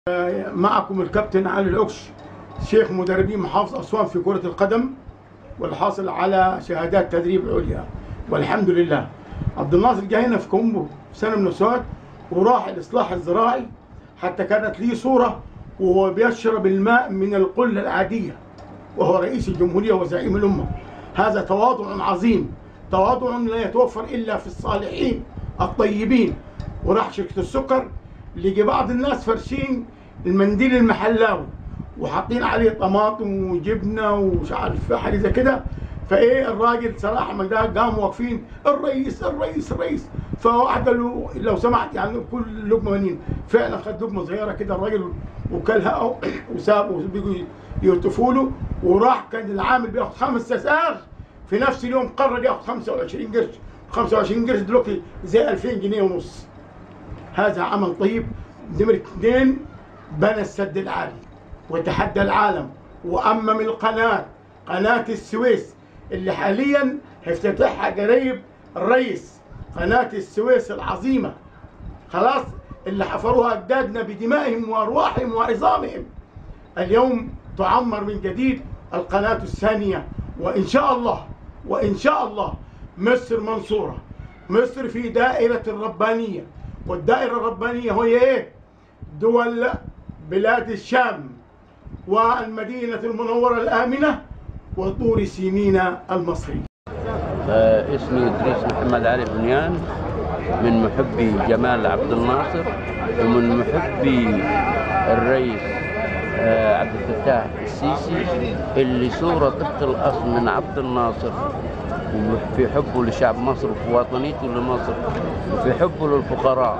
معكم الكابتن علي العكش شيخ مدربين محافظ أسوان في كرة القدم والحاصل على شهادات تدريب عليا والحمد لله عبد الناصر جه هنا في كومبو في سنة من السنوات وراح الإصلاح الزراعي حتى كانت لي صورة وهو بيشرب الماء من القلة العادية وهو رئيس الجمهورية وزعيم الأمة هذا تواضع عظيم تواضع لا يتوفر إلا في الصالحين الطيبين وراح شركة السكر لقي بعض الناس فرشين المنديل المحلاوي وحاطين عليه طماطم وجبنه ومش عارف حاجه زي كده فايه الراجل صراحه ما ده قاموا واقفين الرئيس الرئيس الرئيس فواحد قال له لو سمحت يعني كل لقمه منين فعلا خد لقمه صغيره كده الراجل وكلها وسابه وبيجوا يهتفوا له وراح كان العامل بياخد خمس اساغ في نفس اليوم قرر ياخد 25 قرش 25 قرش دلوقتي زي 2000 جنيه ونص هذا عمل طيب نمرة اثنين بنى السد العالي وتحدى العالم وأمم القناة قناة السويس اللي حاليا هيفتتحها قريب الرئيس قناة السويس العظيمة خلاص اللي حفروها أجدادنا بدمائهم وأرواحهم وعظامهم اليوم تعمر من جديد القناة الثانية وإن شاء الله وإن شاء الله مصر منصورة مصر في دائرة الربانية والدائرة الربانية هي إيه؟ دول بلاد الشام والمدينة المنورة الآمنة وطور سينين المصري آه، اسمي ادريس محمد علي بنيان من محبي جمال عبد الناصر ومن محبي الرئيس آه، عبد الفتاح السيسي اللي صورة طبق الأصل من عبد الناصر وفي حبه لشعب مصر وفي وطنيته لمصر وفي حبه للفقراء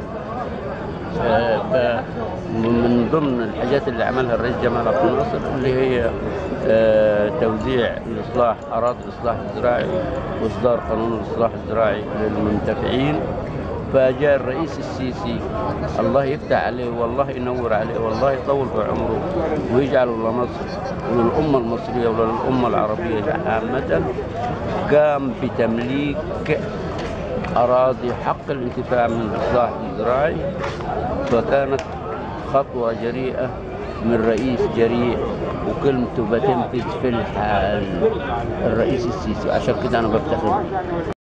آه، ف- من ضمن الحاجات اللي عملها الرئيس جمال عبد الناصر اللي هي آه، توزيع الاصلاح اراضي الاصلاح الزراعي واصدار قانون الاصلاح الزراعي للمنتفعين فجاء الرئيس السيسي الله يفتح عليه والله ينور عليه والله يطول في عمره ويجعله لمصر وللامه المصريه وللامه العربيه عامه قام بتمليك أراضي حق الانتفاع من الإصلاح الزراعي فكانت خطوة جريئة من رئيس جريء وكلمته بتنفذ في الحال الرئيس السيسي عشان كده أنا بفتخر بيه